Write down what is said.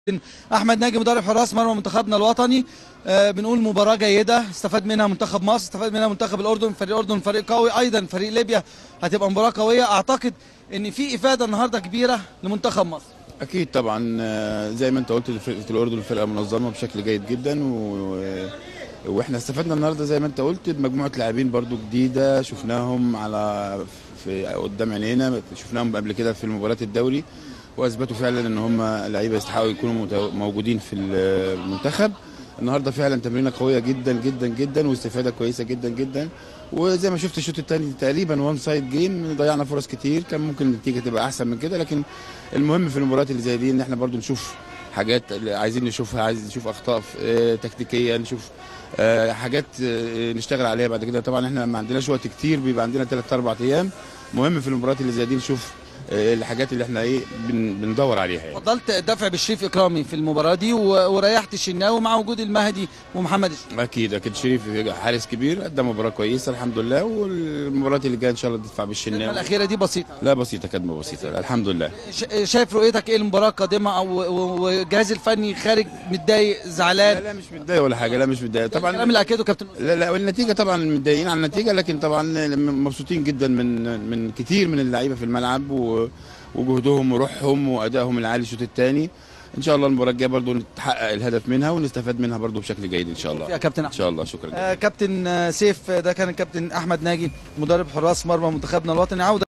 احمد ناجي مدرب حراس مرمى منتخبنا الوطني آه بنقول مباراه جيده استفاد منها منتخب مصر استفاد منها منتخب الاردن فريق الاردن فريق قوي ايضا فريق ليبيا هتبقى مباراه قويه اعتقد ان في افاده النهارده كبيره لمنتخب مصر اكيد طبعا آه، زي ما انت قلت فرقه الاردن الفرقه منظمه بشكل جيد جدا و... واحنا استفدنا النهارده زي ما انت قلت بمجموعه لاعبين برضو جديده شفناهم على في قدام عينينا شفناهم قبل كده في المباريات الدوري واثبتوا فعلا ان هم لعيبه يستحقوا يكونوا مت- موجودين في المنتخب النهارده فعلا تمرينه قويه جدا جدا جدا واستفاده كويسه جدا جدا وزي ما شفت الشوط الثاني تقريبا وان سايد جيم ضيعنا فرص كتير كان ممكن النتيجه تبقى احسن من كده لكن المهم في المباريات اللي زي دي ان احنا برضو نشوف حاجات اللي عايزين نشوفها عايز نشوف اخطاء آه، تكتيكيه نشوف آه، حاجات آه، نشتغل عليها بعد كده طبعا احنا ما عندناش وقت كتير بيبقى عندنا 3 4 ايام مهم في المباريات اللي زي دي نشوف آه، الحاجات اللي احنا ايه بن- بندور عليها يعني. فضلت دفع بالشريف اكرامي في المباراه دي و- وريحت الشناوي مع وجود المهدي ومحمد الشناوي اكيد اكيد شريف حارس كبير ادى مباراه كويسه الحمد لله والمباريات اللي جايه ان شاء الله تدفع الكلمه بالشناوي الاخيره دي بسيطه لا بسيطه كدمه بسيطه الحمد لله ش- شايف رؤيتك ايه المباراه القادمه او و- والجهاز الفني خارج متضايق لا زعلان لا مش متضايق ولا حاجه لا مش متضايق الكلام طبعا اللي اكده كابتن لا لا والنتيجه طبعا متضايقين على النتيجه لكن طبعا مبسوطين جدا من من كتير من اللعيبه في الملعب و- وجهدهم وروحهم وادائهم العالي الشوط الثاني ان شاء الله المباراه الجايه برضو نتحقق الهدف منها ونستفاد منها برضو بشكل جيد ان شاء الله يا كابتن ان احمد شاء الله شكرا جدا آه كابتن آه، سيف آه، ده كان الكابتن احمد ناجي مدرب حراس مرمى منتخبنا الوطني عوده